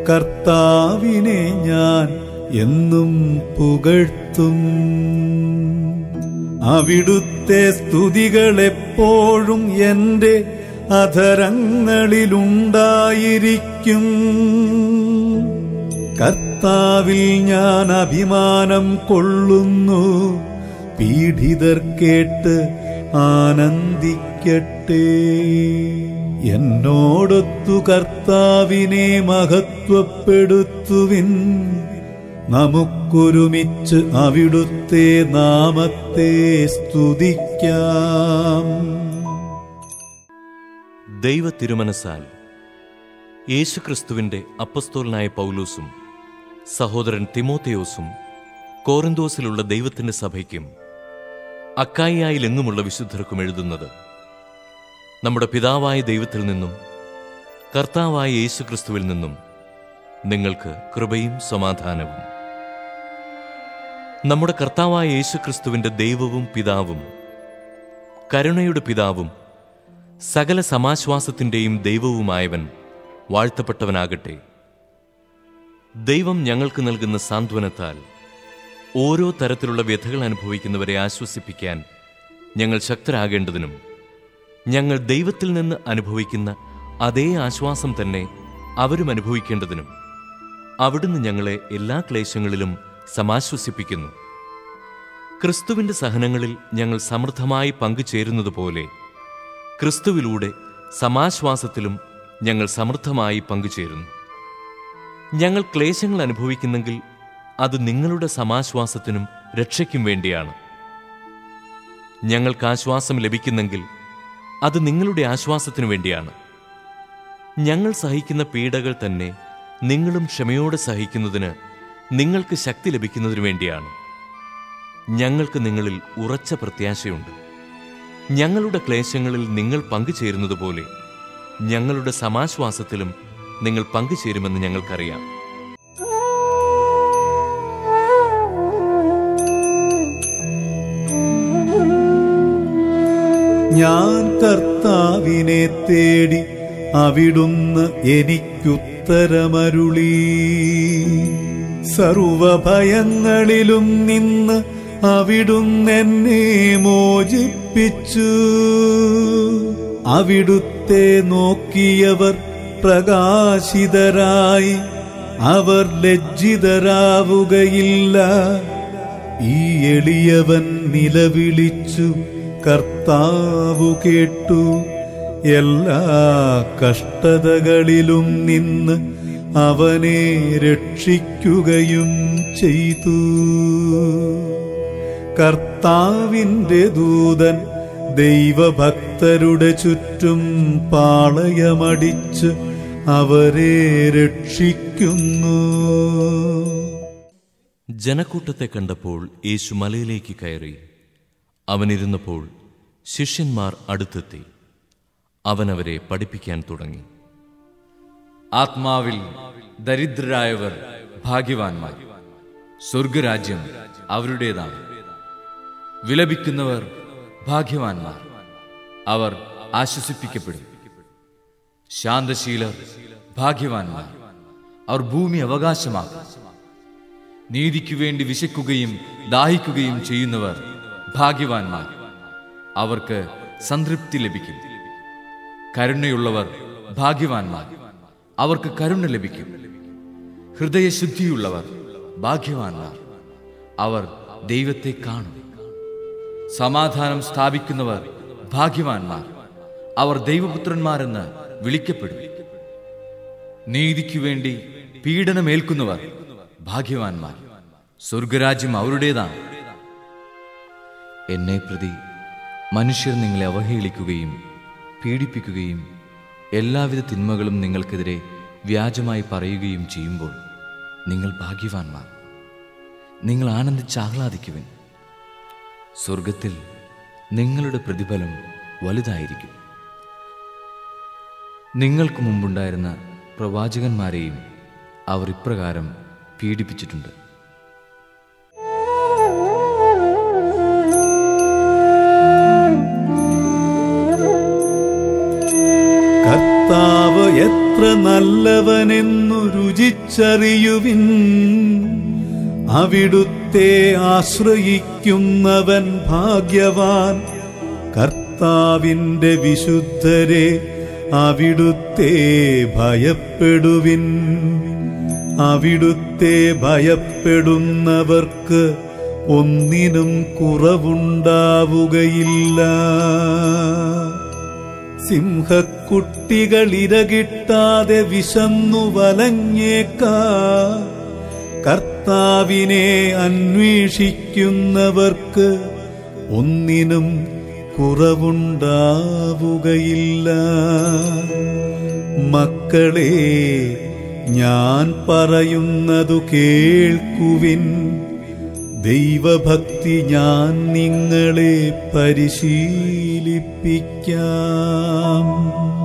കർത്താവിനെ ഞാൻ എന്നും പുകഴ്ത്തും അവിടുത്തെ സ്തുതികളെപ്പോഴും എന്റെ അധരങ്ങളിലുണ്ടായിരിക്കും കർത്താവിൽ ഞാൻ അഭിമാനം കൊള്ളുന്നു പീഡിതർ കേട്ട് ആനന്ദിക്കട്ടെ എന്നോടൊത്തു കർത്താവിനെ മഹത്വപ്പെടുത്തുവിൻ നമുക്കൊരുമിച്ച് അവിടുത്തെ നാമത്തെ സ്തുതിക്കാം ദൈവ തിരുമനസാൽ യേശുക്രിസ്തുവിന്റെ അപ്പസ്തോലനായ പൗലൂസും സഹോദരൻ തിമോത്തേയോസും കോറിന്തോസിലുള്ള ദൈവത്തിന്റെ സഭയ്ക്കും അക്കായിയായിലെങ്ങുമുള്ള വിശുദ്ധർക്കും എഴുതുന്നത് നമ്മുടെ പിതാവായ ദൈവത്തിൽ നിന്നും കർത്താവായ യേശുക്രിസ്തുവിൽ നിന്നും നിങ്ങൾക്ക് കൃപയും സമാധാനവും നമ്മുടെ കർത്താവായ യേശുക്രിസ്തുവിന്റെ ദൈവവും പിതാവും കരുണയുടെ പിതാവും സകല സമാശ്വാസത്തിന്റെയും ദൈവവുമായവൻ വാഴ്ത്തപ്പെട്ടവനാകട്ടെ ദൈവം ഞങ്ങൾക്ക് നൽകുന്ന സാന്ത്വനത്താൽ ഓരോ തരത്തിലുള്ള വ്യഥകൾ അനുഭവിക്കുന്നവരെ ആശ്വസിപ്പിക്കാൻ ഞങ്ങൾ ശക്തരാകേണ്ടതിനും ഞങ്ങൾ ദൈവത്തിൽ നിന്ന് അനുഭവിക്കുന്ന അതേ ആശ്വാസം തന്നെ അവരും അനുഭവിക്കേണ്ടതിനും അവിടുന്ന് ഞങ്ങളെ എല്ലാ ക്ലേശങ്ങളിലും സമാശ്വസിപ്പിക്കുന്നു ക്രിസ്തുവിന്റെ സഹനങ്ങളിൽ ഞങ്ങൾ സമൃദ്ധമായി പങ്കുചേരുന്നതുപോലെ ക്രിസ്തുവിലൂടെ സമാശ്വാസത്തിലും ഞങ്ങൾ സമൃദ്ധമായി പങ്കുചേരുന്നു ഞങ്ങൾ ക്ലേശങ്ങൾ അനുഭവിക്കുന്നെങ്കിൽ അത് നിങ്ങളുടെ സമാശ്വാസത്തിനും രക്ഷയ്ക്കും വേണ്ടിയാണ് ഞങ്ങൾക്ക് ആശ്വാസം ലഭിക്കുന്നെങ്കിൽ അത് നിങ്ങളുടെ ആശ്വാസത്തിനു വേണ്ടിയാണ് ഞങ്ങൾ സഹിക്കുന്ന പീഡകൾ തന്നെ നിങ്ങളും ക്ഷമയോടെ സഹിക്കുന്നതിന് നിങ്ങൾക്ക് ശക്തി ലഭിക്കുന്നതിനു വേണ്ടിയാണ് ഞങ്ങൾക്ക് നിങ്ങളിൽ ഉറച്ച പ്രത്യാശയുണ്ട് ഞങ്ങളുടെ ക്ലേശങ്ങളിൽ നിങ്ങൾ പങ്കുചേരുന്നതുപോലെ ഞങ്ങളുടെ സമാശ്വാസത്തിലും നിങ്ങൾ പങ്കുചേരുമെന്ന് ഞങ്ങൾക്കറിയാം ഞാൻ കർത്താവിനെ തേടി അവിടുന്ന് എനിക്കുത്തരമരുളി സർവഭയങ്ങളിലും നിന്ന് അവിടുന്ന് എന്നെ മോചിപ്പിച്ചു അവിടുത്തെ നോക്കിയവർ പ്രകാശിതരായി അവർ ലജ്ജിതരാവുകയില്ല ഈ എളിയവൻ നിലവിളിച്ചു കർത്താവു കേട്ടു എല്ലാ കഷ്ടതകളിലും നിന്ന് അവനെ രക്ഷിക്കുകയും ചെയ്തു കർത്താവിന്റെ ദൂതൻ ദൈവഭക്തരുടെ ചുറ്റും പാളയമടിച്ച് അവരെ രക്ഷിക്കുന്നു ജനക്കൂട്ടത്തെ കണ്ടപ്പോൾ യേശു മലയിലേക്ക് കയറി അവനിരുന്നപ്പോൾ ശിഷ്യന്മാർ അടുത്തെത്തി അവൻ അവരെ പഠിപ്പിക്കാൻ തുടങ്ങി ആത്മാവിൽ ദരിദ്രരായവർ ഭാഗ്യവാന്മാർ സ്വർഗരാജ്യം അവരുടേതാണ് വിലപിക്കുന്നവർ ഭാഗ്യവാന്മാർ അവർ ആശ്വസിപ്പിക്കപ്പെടും ശാന്തശീലർ ഭാഗ്യവാന്മാർ അവർ ഭൂമി അവകാശമാക്കും നീതിക്കു വേണ്ടി വിശക്കുകയും ദാഹിക്കുകയും ചെയ്യുന്നവർ ഭാഗ്യവാന്മാർ അവർക്ക് സംതൃപ്തി ലഭിക്കും കരുണയുള്ളവർ ഭാഗ്യവാന്മാർ അവർക്ക് കരുണ ലഭിക്കും ഹൃദയശുദ്ധിയുള്ളവർ ഭാഗ്യവാന്മാർ അവർ ദൈവത്തെ കാണും സമാധാനം സ്ഥാപിക്കുന്നവർ ഭാഗ്യവാന്മാർ അവർ ദൈവപുത്രന്മാരെന്ന് വിളിക്കപ്പെടും നീതിക്കു വേണ്ടി പീഡനമേൽക്കുന്നവർ ഭാഗ്യവാന്മാർ സ്വർഗരാജ്യം അവരുടേതാണ് എന്നെ പ്രതി മനുഷ്യർ നിങ്ങളെ അവഹേളിക്കുകയും പീഡിപ്പിക്കുകയും എല്ലാവിധ തിന്മകളും നിങ്ങൾക്കെതിരെ വ്യാജമായി പറയുകയും ചെയ്യുമ്പോൾ നിങ്ങൾ ഭാഗ്യവാന്മാർ നിങ്ങൾ ആനന്ദിച്ച് ആഹ്ലാദിക്കുവിൻ സ്വർഗത്തിൽ നിങ്ങളുടെ പ്രതിഫലം വലുതായിരിക്കും നിങ്ങൾക്ക് മുമ്പുണ്ടായിരുന്ന പ്രവാചകന്മാരെയും അവർ ഇപ്രകാരം പീഡിപ്പിച്ചിട്ടുണ്ട് കർത്താവ് എത്ര നല്ലവനെന്നു രുചിച്ചറിയുവിൻ അവിടുത്തെ ആശ്രയിക്കുന്നവൻ ഭാഗ്യവാൻ കർത്താവിന്റെ വിശുദ്ധരെ അവിടുത്തെ ഭയപ്പെടുവിൻ അവിടുത്തെ ഭയപ്പെടുന്നവർക്ക് ഒന്നിനും കുറവുണ്ടാവുകയില്ല സിംഹക്കുട്ടികൾ ഇരകിട്ടാതെ വിശന്നു വലഞ്ഞേക്കാ കർത്താവിനെ അന്വേഷിക്കുന്നവർക്ക് ഒന്നിനും കുറവുണ്ടാവുകയില്ല മക്കളെ ഞാൻ പറയുന്നതു കേൾക്കുവിൻ ദൈവഭക്തി ഞാൻ നിങ്ങളെ പരിശീലിപ്പിക്കാം